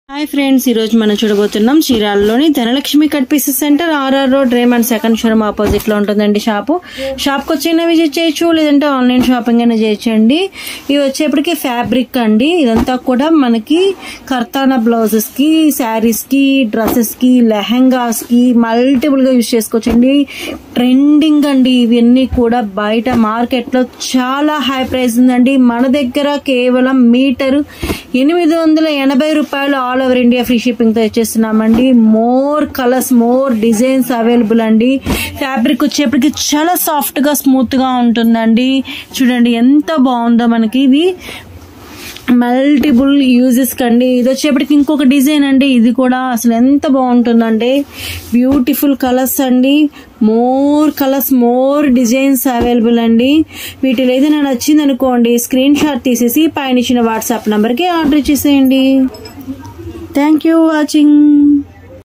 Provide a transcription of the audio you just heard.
hi friends ఈ రోజు మనం చూడబోతున్నాం చీరాలలోని Dhanalakshmi cut pieces centre RR road Raymond second showroom opposite లో ఉంటుందండి షాపు షాప్ కి వచ్చిన విజిట్ చేయొచ్చు లేదంటే ఆన్లైన్ షాపింగ్ అయినా చేయొచ్చండి ఇవి వచ్చేప్పటికి ఫ్యాబ్రిక్ అండి ఇదంతా కూడా మనకి కర్తానా బ్లౌజెస్ కి శారీస్ కి డ్రెస్సెస్ కి లెహంగాస్ కి మల్టిపుల్ గా యూజ్ చేసుకోవచ్చండి ట్రెండింగ్ అండి ఇవన్నీ కూడా బయట మార్కెట్ లో చాలా హై ప్రైస్ ఉందండి మన దగ్గర కేవలం మీటరు ఎనిమిది వందల ఎనభై రూపాయలు all over India free shipping తో ఇచ్చేస్తున్నామండి more colours more designs available అండి ఫ్యాబ్రిక్ వచ్చేప్పటికి చాలా సాఫ్ట్ గా స్మూత్ గా ఉంటుందండి చూడండి ఎంత బాగుందో మనకి ఇది మల్టిపుల్ యూజెస్ కండి ఇది వచ్చేప్పటికి ఇంకొక డిజైన్ అండి ఇది కూడా అసలు ఎంత బాగుంటుందండి బ్యూటిఫుల్ కలర్స్ అండి more colours more designs available అండి వీటిలో ఏదైనా నచ్చింది అనుకోండి స్క్రీన్ షాట్ తీసేసి పైన ఇచ్చిన వాట్సాప్ నంబర్కి ఆర్డర్ ఇచ్చేసేయండి థ్యాంక్ యూ వాచింగ్